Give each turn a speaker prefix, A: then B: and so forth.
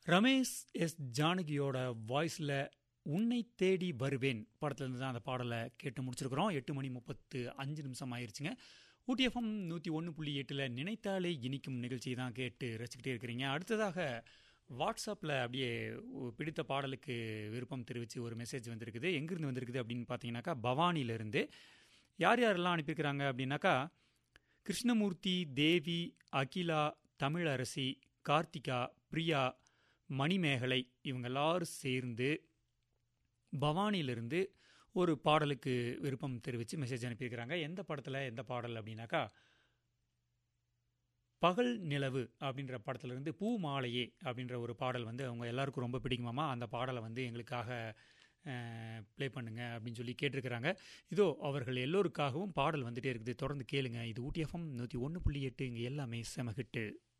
A: Ramesh S ஜானகியோட வாய்ஸில் உன்னை தேடி வருவேன் படத்துலேருந்து தான் அந்த பாடலை கேட்டு முடிச்சிருக்கிறோம் எட்டு மணி முப்பத்து அஞ்சு நிமிஷம் ஆயிருச்சுங்க ஊட்டி எஃப்எம் நூற்றி ஒன்று புள்ளி எட்டில் நினைத்தாலே இனிக்கும் நிகழ்ச்சியை தான் கேட்டு ரசிக்கிட்டே இருக்கிறீங்க அடுத்ததாக வாட்ஸ்அப்பில் அப்படியே பிடித்த பாடலுக்கு விருப்பம் தெரிவித்து ஒரு மெசேஜ் வந்திருக்குது எங்கேருந்து வந்திருக்குது அப்படின்னு பார்த்தீங்கன்னாக்கா பவானியிலேருந்து யார் யாரெல்லாம் அனுப்பியிருக்கிறாங்க அப்படின்னாக்கா கிருஷ்ணமூர்த்தி தேவி அகிலா தமிழரசி கார்த்திகா பிரியா மணிமேகலை இவங்க எல்லாரும் சேர்ந்து பவானியிலிருந்து ஒரு பாடலுக்கு விருப்பம் தெரிவித்து மெசேஜ் அனுப்பியிருக்கிறாங்க எந்த படத்தில் எந்த பாடல் அப்படின்னாக்கா பகல் நிலவு அப்படின்ற படத்துலேருந்து பூ மாலையே அப்படின்ற ஒரு பாடல் வந்து அவங்க எல்லாருக்கும் ரொம்ப பிடிக்குமாமா அந்த பாடலை வந்து எங்களுக்காக ப்ளே பண்ணுங்க அப்படின்னு சொல்லி கேட்டிருக்கிறாங்க இதோ அவர்கள் எல்லோருக்காகவும் பாடல் வந்துட்டே இருக்குது தொடர்ந்து கேளுங்க இது ஊட்டி எஃப்எம் நூற்றி ஒன்று புள்ளி எட்டு இங்கே எல்லாமே செம ஹிட்டு